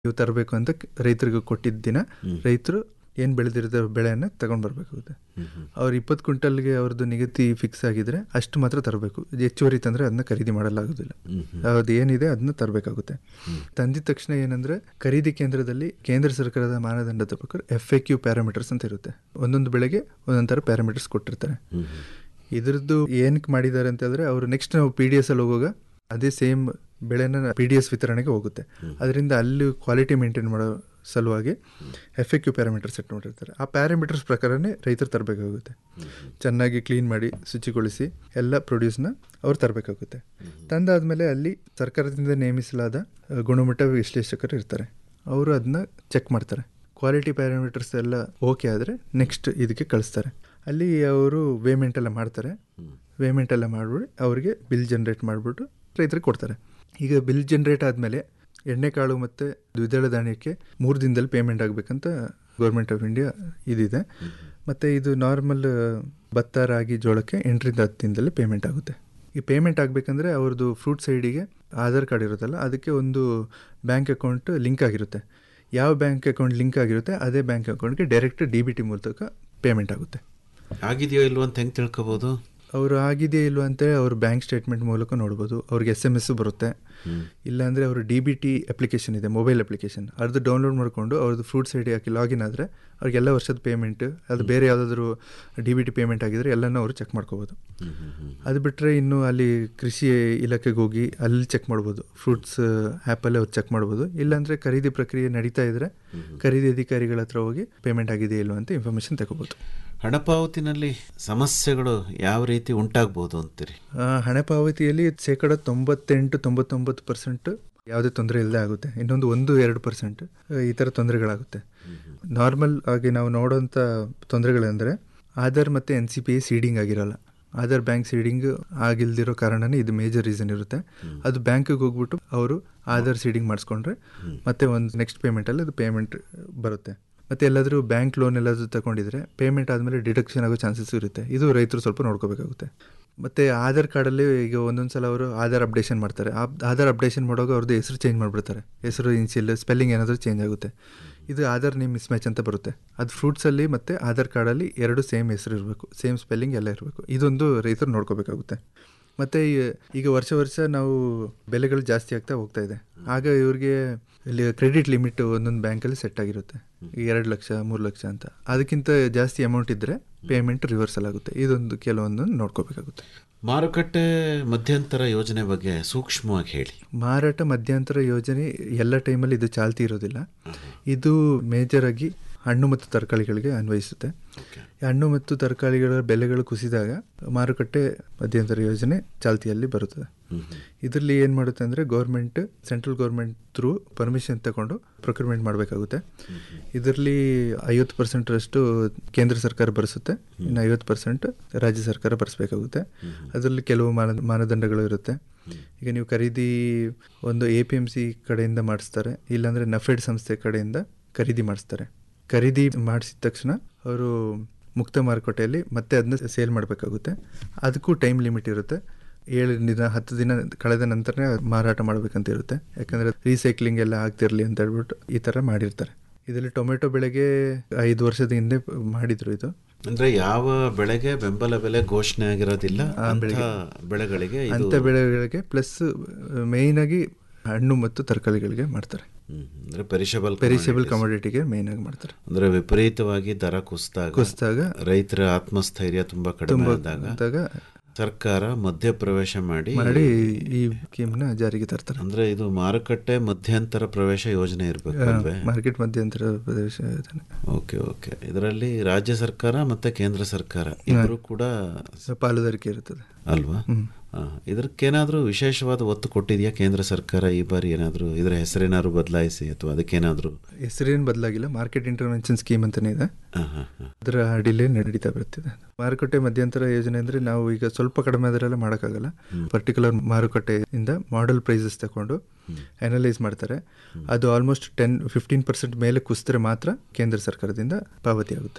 ಇವು ತರಬೇಕು ಅಂತ ರೈತರಿಗೆ ಕೊಟ್ಟಿದ್ದ ದಿನ ರೈತರು ಏನು ಬೆಳೆದಿರೋ ಬೆಳೆಯನ್ನು ತಗೊಂಡು ಬರಬೇಕಾಗುತ್ತೆ ಅವ್ರು ಇಪ್ಪತ್ತು ಕ್ವಿಂಟಲ್ಗೆ ಅವ್ರದ್ದು ನಿಗದಿ ಫಿಕ್ಸ್ ಆಗಿದ್ರೆ ಅಷ್ಟು ಮಾತ್ರ ತರಬೇಕು ಹೆಚ್ಚುವರಿ ತಂದರೆ ಅದನ್ನ ಖರೀದಿ ಮಾಡಲಾಗೋದಿಲ್ಲ ಅದು ಏನಿದೆ ಅದನ್ನ ತರಬೇಕಾಗುತ್ತೆ ತಂದಿದ ತಕ್ಷಣ ಏನಂದ್ರೆ ಖರೀದಿ ಕೇಂದ್ರದಲ್ಲಿ ಕೇಂದ್ರ ಸರ್ಕಾರದ ಮಾನದಂಡದ ಪ್ರಕಾರ ಎಫ್ ಎ ಕ್ಯೂ ಪ್ಯಾರಾಮೀಟರ್ಸ್ ಅಂತ ಇರುತ್ತೆ ಒಂದೊಂದು ಬೆಳೆಗೆ ಒಂದೊಂದು ಥರ ಪ್ಯಾರಾಮೀಟರ್ಸ್ ಕೊಟ್ಟಿರ್ತಾರೆ ಇದ್ರದ್ದು ಏನಕ್ಕೆ ಮಾಡಿದ್ದಾರೆ ಅಂತ ಹೇಳಿದ್ರೆ ಅವರು ನೆಕ್ಸ್ಟ್ ನಾವು ಪಿ ಡಿ ಎಸ್ ಅಲ್ಲಿ ಹೋಗುವಾಗ ಅದೇ ಸೇಮ್ ಬೆಳೆನ ಪಿ ಡಿ ಎಸ್ ವಿತರಣೆಗೆ ಹೋಗುತ್ತೆ ಅದರಿಂದ ಅಲ್ಲಿ ಕ್ವಾಲಿಟಿ ಮೇಂಟೈನ್ ಮಾಡೋ ಸಲುವಾಗಿ F A Q parameter set ಮಾಡಿರ್ತಾರೆ ಆ ಪ್ಯಾರಾಮೀಟರ್ಸ್ ಪ್ರಕಾರನೇ ರೈತರು ತರಬೇಕಾಗುತ್ತೆ ಚೆನ್ನಾಗಿ ಕ್ಲೀನ್ ಮಾಡಿ ಶುಚಿಗೊಳಿಸಿ ಎಲ್ಲ ಪ್ರೊಡ್ಯೂಸ್ನ ಅವ್ರು ತರಬೇಕಾಗುತ್ತೆ ತಂದಾದ್ಮೇಲೆ ಅಲ್ಲಿ ಸರ್ಕಾರದಿಂದ ನೇಮಿಸಲಾದ ಅಹ್, ಗುಣಮಟ್ಟ ವಿಶ್ಲೇಷಕರು ಇರ್ತಾರೆ ಅವರು ಅದನ್ನ ಚೆಕ್ ಮಾಡ್ತಾರೆ ಕ್ವಾಲಿಟಿ ಪ್ಯಾರಾಮೀಟರ್ಸ್ ಎಲ್ಲ ಓಕೆ ಆದರೆ ನೆಕ್ಸ್ಟ್ ಇದಕ್ಕೆ ಕಳಿಸ್ತಾರೆ ಅಲ್ಲಿ ಅವರು ವೇಮೆಂಟ್ ಎಲ್ಲ ಮಾಡ್ತಾರೆ ವೇಮೆಂಟ್ ಎಲ್ಲ ಮಾಡಿಬಿಟ್ಟು ಅವರಿಗೆ ಬಿಲ್ ಜನ್ರೇಟ್ ಮಾಡಿಬಿಟ್ಟು ರೈತರಿಗೆ ಕೊಡ್ತಾರೆ ಈಗ ಬಿಲ್ ಜನ್ರೇಟ್ ಆದಮೇಲೆ ಎಣ್ಣೆಕಾಳು ಮತ್ತು ದ್ವಿದಳ ಧಾನ್ಯಕ್ಕೆ ಮೂರು ದಿನದಲ್ಲಿ ಪೇಮೆಂಟ್ ಆಗಬೇಕಂತ ಗೌರ್ಮೆಂಟ್ ಆಫ್ ಇಂಡಿಯಾ ಇದಿದೆ ಮತ್ತು ಇದು ನಾರ್ಮಲ್ ಭತ್ತ ರಾಗಿ ಜೋಳಕ್ಕೆ ಎಂಟರಿಂದ ಹತ್ತು ದಿನದಲ್ಲಿ ಪೇಮೆಂಟ್ ಆಗುತ್ತೆ ಈ ಪೇಮೆಂಟ್ ಆಗಬೇಕಂದ್ರೆ ಅವ್ರದ್ದು ಫ್ರೂಟ್ ಸೈಡಿಗೆ ಆಧಾರ್ ಕಾರ್ಡ್ ಇರುತ್ತಲ್ಲ ಅದಕ್ಕೆ ಒಂದು ಬ್ಯಾಂಕ್ ಅಕೌಂಟ್ ಲಿಂಕ್ ಆಗಿರುತ್ತೆ ಯಾವ ಬ್ಯಾಂಕ್ ಅಕೌಂಟ್ ಲಿಂಕ್ ಆಗಿರುತ್ತೆ ಅದೇ ಬ್ಯಾಂಕ್ ಅಕೌಂಟ್ಗೆ ಡೈರೆಕ್ಟ್ ಡಿ ಬಿ ಟಿ ಮೂಲಕ ಪೇಮೆಂಟ್ ಆಗುತ್ತೆ ಆಗಿದೆಯೋ ಇಲ್ವೋ ಅಂತ ಹೆಂಗೆ ತಿಳ್ಕೊಬೋದು ಅವರು ಆಗಿದೆಯಾ ಇಲ್ವಾ ಅಂತೇಳಿ ಅವ್ರ ಬ್ಯಾಂಕ್ ಸ್ಟೇಟ್ಮೆಂಟ್ ಮೂಲಕ ನೋಡ್ಬೋದು ಅವ್ರಿಗೆ ಎಸ್ ಎಮ್ ಎಸ್ ಬರುತ್ತೆ ಇಲ್ಲಾಂದರೆ ಅವರು ಡಿ ಬಿ ಟಿ ಅಪ್ಲಿಕೇಶನ್ ಇದೆ ಮೊಬೈಲ್ ಅಪ್ಲಿಕೇಶನ್ ಅದು ಡೌನ್ಲೋಡ್ ಮಾಡಿಕೊಂಡು ಅವ್ರದ್ದು ಫ್ರೂಟ್ ಸೈಡ್ ಹಾಕಿ ಲಾಗಿನ್ ಆದರೆ ಅವ್ರಿಗೆಲ್ಲ ವರ್ಷದ ಪೇಮೆಂಟ್ ಅದು ಬೇರೆ ಯಾವುದಾದ್ರೂ ಡಿ ಬಿ ಟಿ ಪೇಮೆಂಟ್ ಆಗಿದ್ರೆ ಎಲ್ಲನೂ ಅವರು ಚೆಕ್ ಮಾಡ್ಕೋಬೋದು ಅದು ಬಿಟ್ಟರೆ ಇನ್ನು ಅಲ್ಲಿ ಕೃಷಿ ಇಲಾಖೆಗೆ ಹೋಗಿ ಅಲ್ಲಿ ಚೆಕ್ ಮಾಡ್ಬೋದು ಫ್ರೂಟ್ಸ್ ಆ್ಯಪಲ್ಲೇ ಅವ್ರು ಚೆಕ್ ಮಾಡ್ಬೋದು ಇಲ್ಲಾಂದರೆ ಖರೀದಿ ಪ್ರಕ್ರಿಯೆ ನಡೀತಾ ಇದ್ದರೆ ಖರೀದಿ ಅಧಿಕಾರಿಗಳ ಹತ್ರ ಹೋಗಿ ಪೇಮೆಂಟ್ ಆಗಿದೆಯಾ ಇಲ್ವಾ ಅಂತ ಇನ್ಫಾರ್ಮೇಷನ್ ತಗೋಬೋದು ಹಣ ಪಾವತಿನಲ್ಲಿ ಸಮಸ್ಯೆಗಳು ಯಾವ ರೀತಿ ಉಂಟಾಗ್ಬೋದು ಅಂತೀರಿ ಆ, ಹಣ ಪಾವತಿಯಲ್ಲಿ ಶೇಕಡ ತೊಂಬತ್ತೆಂಟು ತೊಂಬತ್ತೊಂಬತ್ತು ಪರ್ಸೆಂಟ್ ಯಾವುದೇ ತೊಂದರೆ ಇಲ್ಲದೆ ಆಗುತ್ತೆ ಇನ್ನೊಂದು ಒಂದು ಎರಡು ಪರ್ಸೆಂಟ್ ಈ ಥರ ತೊಂದರೆಗಳಾಗುತ್ತೆ ನಾರ್ಮಲ್ ಆಗಿ ನಾವು ನೋಡೋಂಥ ತೊಂದರೆಗಳೆಂದರೆ ಆಧಾರ್ ಮತ್ತು N C P I seeding ಆಗಿರಲ್ಲ ಆಧಾರ್ ಬ್ಯಾಂಕ್ ಸೀಡಿಂಗ್ ಆಗಿಲ್ದಿರೋ ಕಾರಣನೇ ಇದು ಮೇಜರ್ ರೀಸನ್ ಇರುತ್ತೆ ಅದು ಬ್ಯಾಂಕಿಗೆ ಹೋಗ್ಬಿಟ್ಟು ಅವರು ಆಧಾರ್ ಸೀಡಿಂಗ್ ಮಾಡಿಸ್ಕೊಂಡ್ರೆ ಮತ್ತೆ ಒಂದು ನೆಕ್ಸ್ಟ್ ಪೇಮೆಂಟಲ್ಲಿ ಅದು ಪೇಮೆಂಟ್ ಬರುತ್ತೆ ಮತ್ತೆ ಎಲ್ಲಾದರೂ ಬ್ಯಾಂಕ್ ಲೋನ್ ಎಲ್ಲಾದರೂ ತಗೊಂಡಿದ್ರೆ ಪೇಮೆಂಟ್ ಆದಮೇಲೆ ಡಿಡಕ್ಷನ್ ಆಗೋ ಚಾನ್ಸಸ್ ಇರುತ್ತೆ ಇದು ರೈತರು ಸ್ವಲ್ಪ ನೋಡ್ಕೋಬೇಕಾಗುತ್ತೆ ಮತ್ತು ಆಧಾರ್ ಕಾರ್ಡಲ್ಲಿ ಈಗ ಒಂದೊಂದು ಸಲ ಅವರು ಆಧಾರ್ ಅಪ್ಡೇಷನ್ ಮಾಡ್ತಾರೆ ಆ ಆಧಾರ್ ಅಪ್ಡೇಷನ್ ಮಾಡುವಾಗ ಅವ್ರದ್ದು ಹೆಸರು ಚೇಂಜ್ ಮಾಡಿಬಿಡ್ತಾರೆ ಹೆಸರು ಇನ್ಸಿಲ್ ಸ್ಪೆಲ್ಲಿಂಗ್ ಏನಾದರೂ ಚೇಂಜ್ ಆಗುತ್ತೆ ಇದು ಆಧಾರ್ ನೇಮ್ ಮಿಸ್ ಮ್ಯಾಚ್ ಅಂತ ಬರುತ್ತೆ ಅದು ಫ್ರೂಟ್ಸಲ್ಲಿ ಮತ್ತು ಆಧಾರ್ ಕಾರ್ಡಲ್ಲಿ ಎರಡು ಸೇಮ್ ಹೆಸರು ಇರಬೇಕು ಸೇಮ್ ಸ್ಪೆಲ್ಲಿಂಗ್ ಎಲ್ಲ ಇರಬೇಕು ಇದೊಂದು ರೈತರು ನೋಡ್ಕೋಬೇಕಾಗುತ್ತೆ ಮತ್ತು ಈಗ ವರ್ಷ ವರ್ಷ ನಾವು ಬೆಲೆಗಳು ಜಾಸ್ತಿ ಆಗ್ತಾ ಹೋಗ್ತಾ ಇದೆ ಆಗ ಇವ್ರಿಗೆ ಇಲ್ಲಿ ಕ್ರೆಡಿಟ್ ಲಿಮಿಟ್ ಒಂದೊಂದು ಬ್ಯಾಂಕಲ್ಲಿ ಸೆಟ್ ಆಗಿರುತ್ತೆ ಈಗ ಎರಡು ಲಕ್ಷ ಮೂರು ಲಕ್ಷ ಅಂತ ಅದಕ್ಕಿಂತ ಜಾಸ್ತಿ ಅಮೌಂಟ್ ಇದ್ದರೆ ಪೇಮೆಂಟ್ ರಿವರ್ಸಲ್ ಆಗುತ್ತೆ ಇದೊಂದು ಕೆಲವೊಂದು ನೋಡ್ಕೋಬೇಕಾಗುತ್ತೆ ಮಾರುಕಟ್ಟೆ ಮಧ್ಯಂತರ ಯೋಜನೆ ಬಗ್ಗೆ ಸೂಕ್ಷ್ಮವಾಗಿ ಹೇಳಿ ಮಾರಾಟ ಮಧ್ಯಂತರ ಯೋಜನೆ ಎಲ್ಲ ಟೈಮಲ್ಲಿ ಇದು ಚಾಲ್ತಿ ಇರೋದಿಲ್ಲ ಇದು ಮೇಜರ್ ಆಗಿ ಹಣ್ಣು ಮತ್ತು ತರಕಾರಿಗಳಿಗೆ ಅನ್ವಯಿಸುತ್ತೆ ಈ ಹಣ್ಣು ಮತ್ತು ತರಕಾರಿಗಳ ಬೆಲೆಗಳು ಕುಸಿದಾಗ ಮಾರುಕಟ್ಟೆ ಮಧ್ಯಂತರ ಯೋಜನೆ ಚಾಲ್ತಿಯಲ್ಲಿ ಬರುತ್ತದೆ ಇದರಲ್ಲಿ ಏನು ಮಾಡುತ್ತೆ ಅಂದರೆ government central government through permission ತಗೊಂಡು ಪ್ರೊಕ್ಯೂರ್ಮೆಂಟ್ ಮಾಡಬೇಕಾಗುತ್ತೆ ಇದರಲ್ಲಿ ಐವತ್ತು ಪರ್ಸೆಂಟರಷ್ಟು ಕೇಂದ್ರ ಸರ್ಕಾರ ಭರಿಸುತ್ತೆ ಇನ್ನು ಐವತ್ತು ಪರ್ಸೆಂಟ್ ರಾಜ್ಯ ಸರ್ಕಾರ ಭರಿಸಬೇಕಾಗುತ್ತೆ ಅದರಲ್ಲಿ ಕೆಲವು ಮಾನ ಮಾನದಂಡಗಳು ಇರುತ್ತೆ ಈಗ ನೀವು ಖರೀದಿ ಒಂದು ಎ ಪಿ ಎಮ್ ಸಿ ಕಡೆಯಿಂದ ಮಾಡಿಸ್ತಾರೆ ಇಲ್ಲಾಂದರೆ ನಫೆಡ್ ಸಂಸ್ಥೆ ಕಡೆಯಿಂದ ಖರೀದಿ ಮಾಡಿಸ್ತಾರೆ ಖರೀದಿ ಮಾಡಿಸಿದ ತಕ್ಷಣ ಅವರು ಮುಕ್ತ ಮಾರುಕಟ್ಟೆಯಲ್ಲಿ ಮತ್ತೆ ಅದನ್ನ ಸೇಲ್ ಮಾಡಬೇಕಾಗುತ್ತೆ ಅದಕ್ಕೂ ಟೈಮ್ ಲಿಮಿಟ್ ಇರುತ್ತೆ ಏಳು ದಿನ ಹತ್ತು ದಿನ ಕಳೆದ ನಂತರನೇ ಮಾರಾಟ ಮಾಡಬೇಕಂತ ಇರುತ್ತೆ ಯಾಕಂದರೆ ರೀಸೈಕ್ಲಿಂಗ್ ಎಲ್ಲ ಆಗ್ತಿರಲಿ ಅಂತ ಹೇಳ್ಬಿಟ್ಟು ಈ ಥರ ಮಾಡಿರ್ತಾರೆ ಇದರಲ್ಲಿ ಟೊಮೆಟೊ ಬೆಳೆಗೆ ಐದು ವರ್ಷದ ಹಿಂದೆ ಮಾಡಿದ್ರು ಇದು ಅಂದ್ರೆ ಯಾವ ಬೆಳೆಗೆ ಬೆಂಬಲ ಬೆಲೆ ಘೋಷಣೆ ಆಗಿರೋದಿಲ್ಲ ಅಂತ ಬೆಳೆಗಳಿಗೆ ಇದು ಅಂಥ ಬೆಳೆಗಳಿಗೆ ಪ್ಲಸ್ ಮೇಯ್ನಾಗಿ ಹಣ್ಣು ಮತ್ತು ತರಕಾರಿಗಳಿಗೆ ಮಾಡ್ತಾರೆ ಹ್ಮ್. ಅಂದ್ರೆ ಪೆರಿಷಬಲ್ ಪೆರಿಷಬಲ್ ಕಮೋಡಿಟಿಗೆ ಮೇಯ್ನಾಗಿ ಮಾಡ್ತಾರೆ ಅಂದ್ರೆ ವಿಪರೀತವಾಗಿ ದರ ಕುಸಿದಾಗ ಕುಸಿದಾಗ ರೈತರ ಆತ್ಮಸ್ಥೈರ್ಯ ತುಂಬಾ ಕಡಿಮೆ ಆದಾಗ ಅಂದಾಗ ಸರ್ಕಾರ ಮಧ್ಯಪ್ರವೇಶ ಮಾಡಿ ಮಾಡಿ ಈ ಸ್ಕೀಮ್ನ ಜಾರಿಗೆ ತರ್ತಾರೆ ಅಂದ್ರೆ ಇದು ಮಾರುಕಟ್ಟೆ ಮಧ್ಯಂತರ ಪ್ರವೇಶ ಯೋಜನೆ ಇರ್ಬೇಕು ಅಲ್ವೇ ಮಾರ್ಕೆಟ್ ಮಧ್ಯಂತರ ಪ್ರದೇಶ ಯೋಜನೆ ಓಕೆ ಓಕೆ ಇದರಲ್ಲಿ ರಾಜ್ಯ ಸರ್ಕಾರ ಮತ್ತೆ ಕೇಂದ್ರ ಸರ್ಕಾರ ಇಬ್ಬರು ಕೂಡ ಪಾಲುದಾರಿಕೆ ಇರುತ್ತದೆ ಅಲ್ವಾ ಆ, ಇದಕ್ಕೇನಾದ್ರೂ ವಿಶೇಷವಾದ ಒತ್ತು ಕೊಟ್ಟಿದೆಯಾ ಕೇಂದ್ರ ಸರ್ಕಾರ ಈ ಬಾರಿ ಏನಾದ್ರೂ ಇದರ ಹೆಸರೇನಾದ್ರು ಬದಲಾಯಿಸಿ ಅಥವಾ ಅದಕ್ಕೇನಾದ್ರೂ ಹೆಸರೇನು ಬದಲಾಗಿಲ್ಲ ಮಾರ್ಕೆಟ್ ಇಂಟರ್ವೆನ್ಷನ್ ಸ್ಕೀಮ್ ಅಂತಾನೆ ಇದೆ ಆ, ಹಾ, ಹಾ. ಅದರ ಅಡಿಲೇ ನಡೀತಾ ಬರ್ತಿದೆ ಮಾರುಕಟ್ಟೆ ಮಧ್ಯಂತರ ಯೋಜನೆ ಅಂದರೆ ನಾವು ಈಗ ಸ್ವಲ್ಪ ಕಡಿಮೆ ಅದರೆಲ್ಲ ಮಾಡೋಕ್ಕಾಗಲ್ಲ ಪರ್ಟಿಕ್ಯುಲರ್ ಮಾರುಕಟ್ಟೆಯಿಂದ ಮಾಡೆಲ್ ಪ್ರೈಸಸ್ ತಗೊಂಡು ಅನಲೈಸ್ ಮಾಡ್ತಾರೆ ಅದು ಆಲ್ಮೋಸ್ಟ್ ಟೆನ್ ಫಿಫ್ಟೀನ್ ಪರ್ಸೆಂಟ್ ಮೇಲೆ ಕುಸಿದ್ರೆ ಮಾತ್ರ ಕೇಂದ್ರ ಸರ್ಕಾರದಿಂದ ಪಾವತಿ ಆಗುತ್ತೆ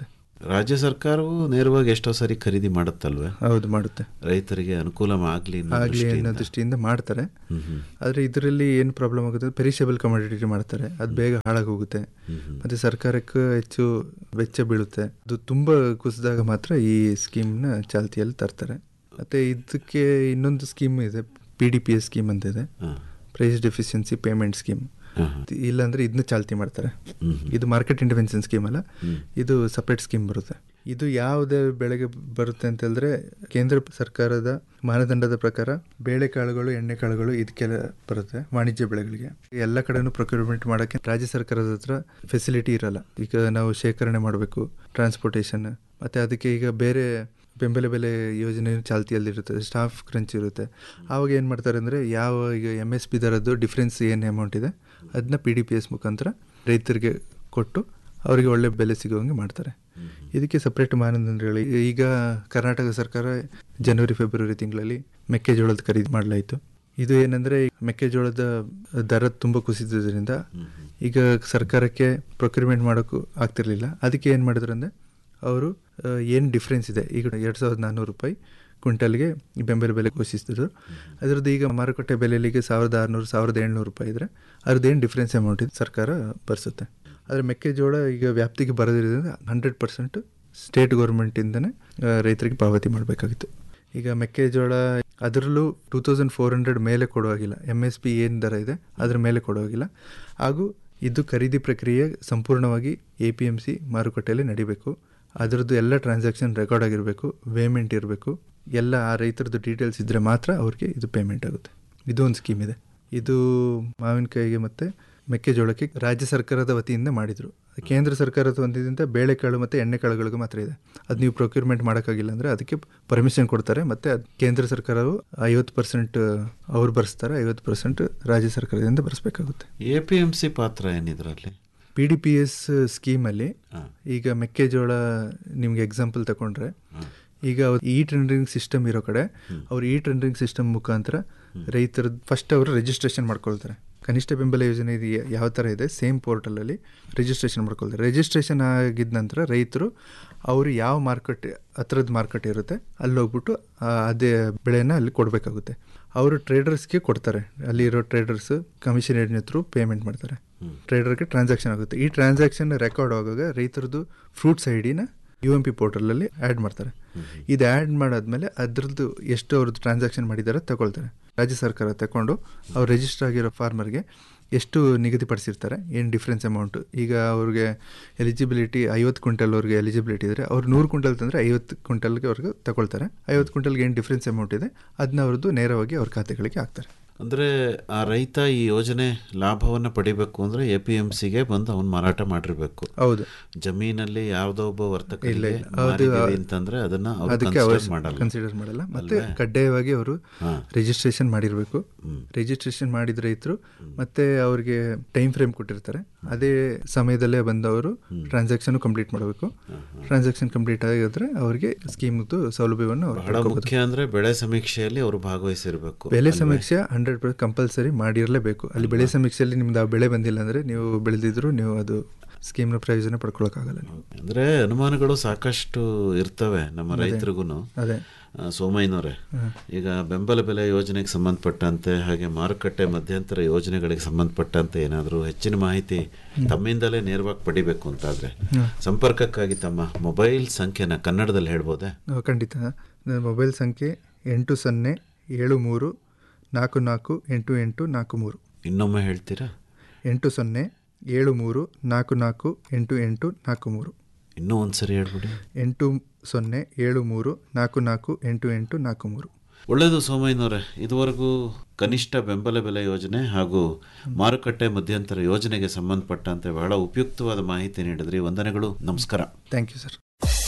ರಾಜ್ಯ ಸರ್ಕಾರವು ನೇರವಾಗಿ ಎಷ್ಟೋ ಸರಿ ಖರೀದಿ ಮಾಡುತ್ತಲ್ವೇ ಹೌದು ಮಾಡುತ್ತೆ ರೈತರಿಗೆ ಅನುಕೂಲ ಆಗಲಿ ಆಗಲಿ ಅನ್ನೋ ದೃಷ್ಟಿಯಿಂದ ಮಾಡ್ತಾರೆ ಆದರೆ ಇದರಲ್ಲಿ ಏನು ಪ್ರಾಬ್ಲಮ್ ಆಗುತ್ತೆ ಪೆರಿಷಬಲ್ ಕಮಾಡಿಟಿ ಮಾಡ್ತಾರೆ ಅದು ಬೇಗ ಹಾಳಾಗಿ ಹೋಗುತ್ತೆ ಮತ್ತು ಸರ್ಕಾರಕ್ಕೆ ಹೆಚ್ಚು ವೆಚ್ಚ ಬೀಳುತ್ತೆ ಅದು ತುಂಬ ಕುಸಿದಾಗ ಮಾತ್ರ ಈ ಸ್ಕೀಮ್ನ ಚಾಲ್ತಿಯಲ್ಲಿ ತರ್ತಾರೆ ಮತ್ತು ಇದಕ್ಕೆ ಇನ್ನೊಂದು ಸ್ಕೀಮ್ ಇದೆ P D P S scheme ಅಂತ ಇದೆ ಪ್ರೈಸ್ ಡೆಫಿಷಿಯನ್ಸಿ ಪೇಮೆಂಟ್ ಸ್ಕೀಮ್ ಇಲ್ಲಾಂದ್ರೆ ಇದನ್ನ ಚಾಲ್ತಿ ಮಾಡ್ತಾರೆ ಇದು ಮಾರ್ಕೆಟ್ ಇಂಟರ್ವೆನ್ಷನ್ ಸ್ಕೀಮ್ ಅಲ್ಲ ಇದು ಸಪ್ರೇಟ್ ಸ್ಕೀಮ್ ಬರುತ್ತೆ ಇದು ಯಾವುದೇ ಬೆಳೆಗೆ ಬರುತ್ತೆ ಅಂತ ಹೇಳಿದ್ರೆ ಕೇಂದ್ರ ಸರ್ಕಾರದ ಮಾನದಂಡದ ಪ್ರಕಾರ ಬೇಳೆಕಾಳುಗಳು ಎಣ್ಣೆಕಾಳುಗಳು ಇದಕ್ಕೆಲ್ಲ ಬರುತ್ತೆ ವಾಣಿಜ್ಯ ಬೆಳೆಗಳಿಗೆ ಎಲ್ಲ ಕಡೆನೂ ಪ್ರೊಕ್ಯೂರ್ಮೆಂಟ್ ಮಾಡೋಕ್ಕೆ ರಾಜ್ಯ ಸರ್ಕಾರದ ಹತ್ರ ಫೆಸಿಲಿಟಿ ಇರಲ್ಲ ಈಗ ನಾವು ಶೇಖರಣೆ ಮಾಡಬೇಕು ಟ್ರಾನ್ಸ್ಪೋರ್ಟೇಷನ್ ಮತ್ತು ಅದಕ್ಕೆ ಈಗ ಬೇರೆ ಬೆಂಬಲ ಬೆಲೆ ಯೋಜನೆ ಚಾಲ್ತಿಯಲ್ಲಿರುತ್ತೆ ಸ್ಟಾಫ್ ಕ್ರಂಚ್ ಇರುತ್ತೆ ಆವಾಗ ಏನು ಮಾಡ್ತಾರೆ ಅಂದರೆ ಯಾವ ಈಗ ಎಮ್ ಎಸ್ ಪಿ ದರದ್ದು ಡಿಫ್ರೆನ್ಸ್ ಏನು ಅಮೌಂಟ್ ಇದೆ ಅದನ್ನ ಪಿ ಡಿ ಪಿ ಎಸ್ ಮುಖಾಂತರ ರೈತರಿಗೆ ಕೊಟ್ಟು ಅವರಿಗೆ ಒಳ್ಳೆ ಬೆಲೆ ಸಿಗೋಂಗೆ ಮಾಡ್ತಾರೆ ಇದಕ್ಕೆ ಸಪ್ರೇಟ್ ಮಾನದಂಡಗಳು ಈಗ ಕರ್ನಾಟಕ ಸರ್ಕಾರ ಜನವರಿ ಫೆಬ್ರವರಿ ತಿಂಗಳಲ್ಲಿ ಮೆಕ್ಕೆಜೋಳದ ಖರೀದಿ ಮಾಡಲಾಯಿತು ಇದು ಏನಂದರೆ ಮೆಕ್ಕೆಜೋಳದ ದರ ತುಂಬ ಕುಸಿದ್ರಿಂದ ಈಗ ಸರ್ಕಾರಕ್ಕೆ ಪ್ರೊಕ್ಯೂರ್ಮೆಂಟ್ ಮಾಡೋಕ್ಕೂ ಆಗ್ತಿರ್ಲಿಲ್ಲ ಅದಕ್ಕೆ ಏನು ಮಾಡಿದ್ರು ಅಂದರೆ ಅವರು ಏನು ಡಿಫ್ರೆನ್ಸ್ ಇದೆ ಈಗ ಎರಡು ಸಾವಿರದ ನಾನ್ನೂರು ರೂಪಾಯಿ ಕ್ವಿಂಟಲ್ಗೆ ಬೆಂಬಲ ಬೆಲೆ ಘೋಷಿಸಿದ್ರು ಅದರದ್ದು ಈಗ ಮಾರುಕಟ್ಟೆ ಬೆಲೆಯಲ್ಲಿಗೆ ಸಾವಿರದ ಆರುನೂರು ಸಾವಿರದ ಏಳ್ನೂರು ರೂಪಾಯಿ ಇದ್ದರೆ ಅದ್ರದ್ದು ಏನು ಡಿಫ್ರೆನ್ಸ್ ಅಮೌಂಟ್ ಇದೆ ಸರ್ಕಾರ ಭರಿಸುತ್ತೆ ಆದರೆ ಮೆಕ್ಕೆಜೋಳ ಈಗ ವ್ಯಾಪ್ತಿಗೆ ಬರೋದ್ರಿಂದ ಹಂಡ್ರೆಡ್ ಪರ್ಸೆಂಟ್ ಸ್ಟೇಟ್ ಗೌರ್ಮೆಂಟಿಂದನೇ ರೈತರಿಗೆ ಪಾವತಿ ಮಾಡಬೇಕಾಗಿತ್ತು ಈಗ ಮೆಕ್ಕೆಜೋಳ ಅದರಲ್ಲೂ ಟೂ ತೌಸಂಡ್ ಫೋರ್ ಹಂಡ್ರೆಡ್ ಮೇಲೆ ಕೊಡುವಾಗಿಲ್ಲ ಎಮ್ ಎಸ್ ಪಿ ಏನು ದರ ಇದೆ ಅದ್ರ ಮೇಲೆ ಕೊಡುವಾಗಿಲ್ಲ ಹಾಗೂ ಇದು ಖರೀದಿ ಪ್ರಕ್ರಿಯೆ ಸಂಪೂರ್ಣವಾಗಿ ಎ ಪಿ ಎಮ್ ಸಿ ಮಾರುಕಟ್ಟೆಯಲ್ಲಿ ನಡಿಬೇಕು ಅದರದ್ದು ಎಲ್ಲ ಟ್ರಾನ್ಸಾಕ್ಷನ್ ರೆಕಾರ್ಡ್ ಆಗಿರಬೇಕು ಪೇಮೆಂಟ್ ಇರಬೇಕು ಎಲ್ಲ ಆ ರೈತರದ್ದು ಡೀಟೇಲ್ಸ್ ಇದ್ದರೆ ಮಾತ್ರ ಅವ್ರಿಗೆ ಇದು ಪೇಮೆಂಟ್ ಆಗುತ್ತೆ ಇದು ಒಂದು ಸ್ಕೀಮ್ ಇದೆ ಇದು ಮಾವಿನಕಾಯಿಗೆ ಮತ್ತು ಮೆಕ್ಕೆಜೋಳಕ್ಕೆ ರಾಜ್ಯ ಸರ್ಕಾರದ ವತಿಯಿಂದ ಮಾಡಿದರು ಕೇಂದ್ರ ಸರ್ಕಾರದ ವತಿಯಿಂದ ಬೇಳೆಕಾಳು ಮತ್ತು ಎಣ್ಣೆಕಾಳುಗಳಿಗೂ ಮಾತ್ರ ಇದೆ ಅದು ನೀವು ಪ್ರೊಕ್ಯೂರ್ಮೆಂಟ್ ಮಾಡೋಕ್ಕಾಗಿಲ್ಲ ಅಂದರೆ ಅದಕ್ಕೆ ಪರ್ಮಿಷನ್ ಕೊಡ್ತಾರೆ ಮತ್ತು ಅದು ಕೇಂದ್ರ ಸರ್ಕಾರವು ಐವತ್ತು ಪರ್ಸೆಂಟ್ ಅವ್ರು ಬರೆಸ್ತಾರೆ ಐವತ್ತು ಪರ್ಸೆಂಟ್ ರಾಜ್ಯ ಸರ್ಕಾರದಿಂದ ಬರೆಸ್ಬೇಕಾಗುತ್ತೆ ಎ ಪಿ ಎಮ್ ಸಿ ಪಾತ್ರ ಏನಿದ್ರಲ್ಲಿ ಪಿ ಡಿ ಪಿ ಎಸ್ ಸ್ಕೀಮಲ್ಲಿ ಈಗ ಮೆಕ್ಕೆಜೋಳ ನಿಮ್ಗೆ ಎಕ್ಸಾಂಪಲ್ ತಗೊಂಡ್ರೆ ಈಗ ಇ ಟೆಂಡರಿಂಗ್ ಸಿಸ್ಟಮ್ ಇರೋ ಕಡೆ ಅವ್ರು ಇ ಟೆಂಡರಿಂಗ್ ಸಿಸ್ಟಮ್ ಮುಖಾಂತರ ರೈತರ ಫಸ್ಟ್ ಅವರು ರಿಜಿಸ್ಟ್ರೇಷನ್ ಮಾಡ್ಕೊಳ್ತಾರೆ ಕನಿಷ್ಠ ಬೆಂಬಲ ಯೋಜನೆ ಇದು ಯಾವ ಥರ ಇದೆ ಸೇಮ್ ಪೋರ್ಟಲಲ್ಲಿ ರಿಜಿಸ್ಟ್ರೇಷನ್ ಮಾಡ್ಕೊಳ್ತಾರೆ ರಿಜಿಸ್ಟ್ರೇಷನ್ ಆಗಿದ ನಂತರ ರೈತರು ಅವರು ಯಾವ ಮಾರ್ಕೆಟ್ ಹತ್ರದ ಮಾರ್ಕೆಟ್ ಇರುತ್ತೆ ಅಲ್ಲಿ ಹೋಗ್ಬಿಟ್ಟು ಅದೇ ಬೆಳೆನ ಅಲ್ಲಿ ಕೊಡಬೇಕಾಗುತ್ತೆ ಅವರು ಟ್ರೇಡರ್ಸ್ಗೆ ಕೊಡ್ತಾರೆ ಅಲ್ಲಿರೋ traders commission agent through payment ಮಾಡ್ತಾರೆ ಟ್ರೇಡರ್ಗೆ ಟ್ರಾನ್ಸಾಕ್ಷನ್ ಆಗುತ್ತೆ ಈ ಟ್ರಾನ್ಸಾಕ್ಷನ್ ರೆಕಾರ್ಡ್ ಆಗುವಾಗ ರೈತರದ್ದು ಫ್ರೂಟ್ಸ್ ಐ ಡಿನ ಯು ಎಮ್ ಪಿ ಪೋರ್ಟಲಲ್ಲಿ ಆ್ಯಡ್ ಮಾಡ್ತಾರೆ ಇದು ಆ್ಯಡ್ ಮಾಡಾದ್ಮೇಲೆ ಅದ್ರದ್ದು ಎಷ್ಟು ಅವ್ರದ್ದು ಟ್ರಾನ್ಸಾಕ್ಷನ್ ಮಾಡಿದ್ದಾರೆ ತಗೊಳ್ತಾರೆ ರಾಜ್ಯ ಸರ್ಕಾರ ತಗೊಂಡು ಅವ್ರು ರಿಜಿಸ್ಟರ್ ಆಗಿರೋ ಫಾರ್ಮರ್ಗೆ ಎಷ್ಟು ನಿಗದಿಪಡಿಸಿರ್ತಾರೆ ಏನು ಡಿಫ್ರೆನ್ಸ್ ಅಮೌಂಟು ಈಗ ಅವ್ರಿಗೆ ಎಲಿಜಿಬಿಲಿಟಿ ಐವತ್ತು ಕ್ವಿಂಟಲ್ ಅವ್ರಿಗೆ ಎಲಿಜಿಬಿಲಿಟಿ ಇದ್ದರೆ ಅವ್ರು ನೂರು ಕ್ವಿಂಟಲ್ ತಂದರೆ ಐವತ್ತು ಕ್ವಿಂಟಲ್ಗೆ ಅವ್ರಿಗೆ ತಗೊಳ್ತಾರೆ ಐವತ್ತು ಕ್ವಿಂಟಲ್ಗೆ ಏನು ಡಿಫ್ರೆನ್ಸ್ ಅಮೌಂಟ್ ಇದೆ ಅದನ್ನ ಅವ್ರದ್ದು ನೇರವಾಗಿ ಅವ್ರ ಖಾತೆಗಳಿಗೆ ಹಾಕ್ತಾರೆ ಅಂದರೆ ಆ ರೈತ ಈ ಯೋಜನೆ ಲಾಭವನ್ನು ಪಡಿಬೇಕು ಅಂದರೆ ಎ ಪಿ ಎಮ್ ಸಿಗೆ ಬಂದು ಅವನು ಮಾರಾಟ ಮಾಡಿರಬೇಕು ಹೌದು ಜಮೀನಲ್ಲಿ ಯಾವುದೋ ಒಬ್ಬ ವರ್ತಕ ಇಲ್ಲ, ಇಲ್ಲ. ಅಂತಂದ್ರೆ ಅದನ್ನ ಅವ್ರು ಅದಕ್ಕೆ consider ಅವರು ಮಾಡಲ್ಲ ಕನ್ಸಿಡರ್ ಮಾಡಲ್ಲ ಮತ್ತೆ ಕಡ್ಡಾಯವಾಗಿ ಅವರು ಹಾ. ರಿಜಿಸ್ಟ್ರೇಷನ್ ಮಾಡಿರಬೇಕು ರಿಜಿಸ್ಟ್ರೇಷನ್ ಮಾಡಿದ ರೈತರು ಮತ್ತೆ ಅವ್ರಿಗೆ ಟೈಮ್ ಫ್ರೇಮ್ ಕೊಟ್ಟಿರ್ತಾರೆ ಅದೇ ಸಮಯದಲ್ಲೇ ಬಂದವರು ಟ್ರಾನ್ಸಾಕ್ಷನ್ ಕಂಪ್ಲೀಟ್ ಮಾಡಬೇಕು ಟ್ರಾನ್ಸಾಕ್ಷನ್ ಕಂಪ್ಲೀಟ್ ಆಗಿದ್ರೆ ಅವರಿಗೆ ಸ್ಕೀಮ್ದು ಸೌಲಭ್ಯವನ್ನು ಅವ್ರು ಬಹಳ ಮುಖ್ಯ ಅಂದ್ರೆ ಬೆಳೆ ಸಮೀಕ್ಷೆಯಲ್ಲಿ ಅವರು ಭಾಗವಹಿಸಿರ್ಬೇಕು ಬೆಲೆ ಸಮೀಕ್ಷೆ ಹಂಡ್ರೆಡ್ ಪರ್ಸೆಂಟ್ ಕಂಪಲ್ಸರಿ ಮಾಡಿರಲೇಬೇಕು ಅಲ್ಲಿ ಬೆಳೆ ಸಮೀಕ್ಷೆಯಲ್ಲಿ ನಿಮ್ದು ಆ ಬೆಳೆ ಬಂದಿಲ್ಲ ಅಂದರೆ ನೀವು ಬೆಳೆದಿದ್ರು ನೀವು ಅದು ಸ್ಕೀಮ್ನ ಪ್ರಯೋಜನ ಪಡ್ಕೊಳಕ್ಕಾಗಲ್ಲ ನೀವು ಅಂದ್ರೆ ಅನುಮಾನಗಳು ಸಾಕಷ್ಟು ಇರ್ತವೆ ನಮ್ಮ ರೈತರಿಗೂ ಅದೇ ಸೋಮಯ್ಯನವರೇ ಈಗ ಬೆಂಬಲ ಬೆಲೆ ಯೋಜನೆಗೆ ಸಂಬಂಧಪಟ್ಟಂತೆ ಹಾಗೆ ಮಾರುಕಟ್ಟೆ ಮಧ್ಯಂತರ ಯೋಜನೆಗಳಿಗೆ ಸಂಬಂಧಪಟ್ಟಂತೆ ಏನಾದರೂ ಹೆಚ್ಚಿನ ಮಾಹಿತಿ ತಮ್ಮಿಂದಲೇ ನೇರವಾಗಿ ಪಡಿಬೇಕು ಅಂತಾದ್ರೆ ಸಂಪರ್ಕಕ್ಕಾಗಿ ತಮ್ಮ ಮೊಬೈಲ್ ಸಂಖ್ಯೆನ ಕನ್ನಡದಲ್ಲಿ ಹೇಳ್ಬೋದೇ ಆ, ಖಂಡಿತ ನನ್ನ ಮೊಬೈಲ್ ಸಂಖ್ಯೆ ಎಂಟು ಸೊನ್ನೆ ಏಳು ಮೂರು ನಾಲ್ಕು ನಾಲ್ಕು ಎಂಟು ಎಂಟು ನಾಲ್ಕು ಮೂರು ಇನ್ನೊಮ್ಮೆ ಹೇಳ್ತೀರಾ ಎಂಟು ಸೊನ್ನೆ ಏಳು ಮೂರು ನಾಲ್ಕು ನಾಲ್ಕು ಎಂಟು ಎಂಟು ನಾಲ್ಕು ಮೂರು ಇನ್ನೂ ಒಂದ್ಸರಿ ಹೇಳ್ಬಿಡಿ ಎಂಟು ಸೊನ್ನೆ ಏಳು ಮೂರು ನಾಲ್ಕು ನಾಲ್ಕು ಎಂಟು ಎಂಟು ನಾಲ್ಕು ಮೂರು ಒಳ್ಳೆಯದು ಸೋಮಯ್ಯನವರೇ ಇದುವರೆಗೂ ಕನಿಷ್ಠ ಬೆಂಬಲ ಬೆಲೆ ಯೋಜನೆ ಹಾಗೂ ಮಾರುಕಟ್ಟೆ ಮಧ್ಯಂತರ ಯೋಜನೆಗೆ ಸಂಬಂಧಪಟ್ಟಂತೆ ಬಹಳ ಉಪಯುಕ್ತವಾದ ಮಾಹಿತಿ ನೀಡಿದ್ರಿ ವಂದನೆಗಳು ನಮಸ್ಕಾರ ಥ್ಯಾಂಕ್ ಯು ಸರ್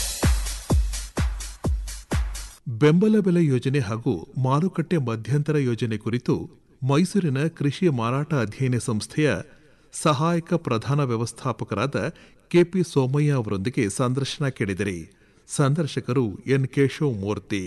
ಬೆಂಬಲ ಬೆಲೆ ಯೋಜನೆ ಹಾಗೂ ಮಾರುಕಟ್ಟೆ ಮಧ್ಯಂತರ ಯೋಜನೆ ಕುರಿತು ಮೈಸೂರಿನ ಕೃಷಿ ಮಾರಾಟ ಅಧ್ಯಯನ ಸಂಸ್ಥೆಯ ಸಹಾಯಕ ಪ್ರಧಾನ ವ್ಯವಸ್ಥಾಪಕರಾದ ಕೆಪಿ ಸೋಮಯ್ಯ ಅವರೊಂದಿಗೆ ಸಂದರ್ಶನ ಕೇಳಿದಿರಿ ಸಂದರ್ಶಕರು ಎನ್ ಕೇಶವ್ ಮೂರ್ತಿ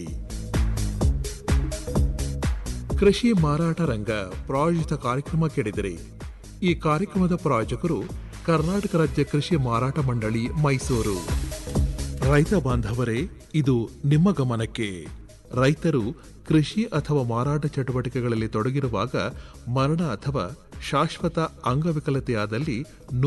ಕೃಷಿ ಮಾರಾಟ ರಂಗ ಪ್ರಾಯೋಜಿತ ಕಾರ್ಯಕ್ರಮ ಕೇಳಿದಿರಿ ಈ ಕಾರ್ಯಕ್ರಮದ ಪ್ರಾಯೋಜಕರು ಕರ್ನಾಟಕ ರಾಜ್ಯ ಕೃಷಿ ಮಾರಾಟ ಮಂಡಳಿ ಮೈಸೂರು ರೈತ ಬಾಂಧವರೇ ಇದು ನಿಮ್ಮ ಗಮನಕ್ಕೆ ರೈತರು ಕೃಷಿ ಅಥವಾ ಮಾರಾಟ ಚಟುವಟಿಕೆಗಳಲ್ಲಿ ತೊಡಗಿರುವಾಗ ಮರಣ ಅಥವಾ ಶಾಶ್ವತ ಅಂಗವಿಕಲತೆಯಾದಲ್ಲಿ